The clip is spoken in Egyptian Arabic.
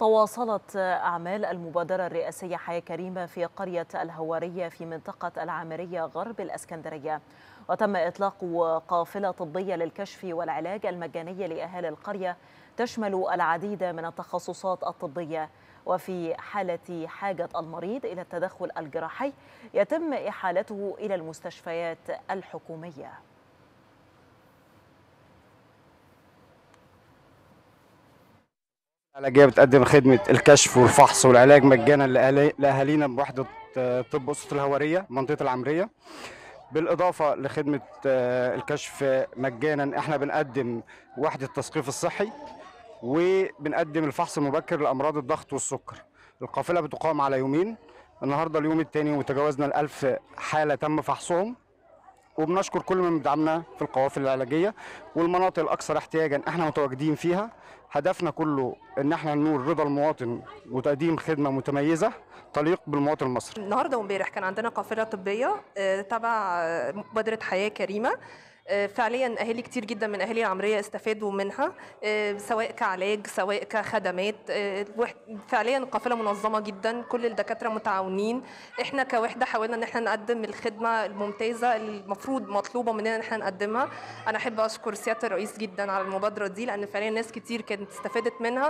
تواصلت أعمال المبادرة الرئاسية حياة كريمة في قرية الهوارية في منطقة العامرية غرب الأسكندرية وتم إطلاق قافلة طبية للكشف والعلاج المجاني لأهالي القرية تشمل العديد من التخصصات الطبية وفي حالة حاجة المريض إلى التدخل الجراحي يتم إحالته إلى المستشفيات الحكومية العلاجية بتقدم خدمة الكشف والفحص والعلاج مجانا لأهالي- لأهالينا بوحدة آه، طب أسرة الهوارية منطقة العمرية بالإضافة لخدمة آه، الكشف مجانا احنا بنقدم وحدة التثقيف الصحي وبنقدم الفحص المبكر لأمراض الضغط والسكر القافلة بتقام على يومين النهاردة اليوم الثاني وتجاوزنا الألف حالة تم فحصهم وبنشكر كل من دعمنا في القوافل العلاجيه والمناطق الاكثر احتياجا احنا متواجدين فيها هدفنا كله ان احنا ننول رضا المواطن وتقديم خدمه متميزه تليق بالمواطن المصري النهارده وامبارح كان عندنا قافله طبيه آه، تبع آه، مبادره حياه كريمه آه، فعليا اهالي كتير جدا من اهالي العمريه استفادوا منها آه، سواء كعلاج سواء كخدمات آه، الوح- فعليا القافله منظمه جدا كل الدكاتره متعاونين احنا كوحده حاولنا ان احنا نقدم الخدمه الممتازه اللي المفروض مطلوبه مننا ان احنا نقدمها انا احب اشكر سياده الرئيس جدا على المبادره دي لان فعليا ناس كتير كانت استفادت منها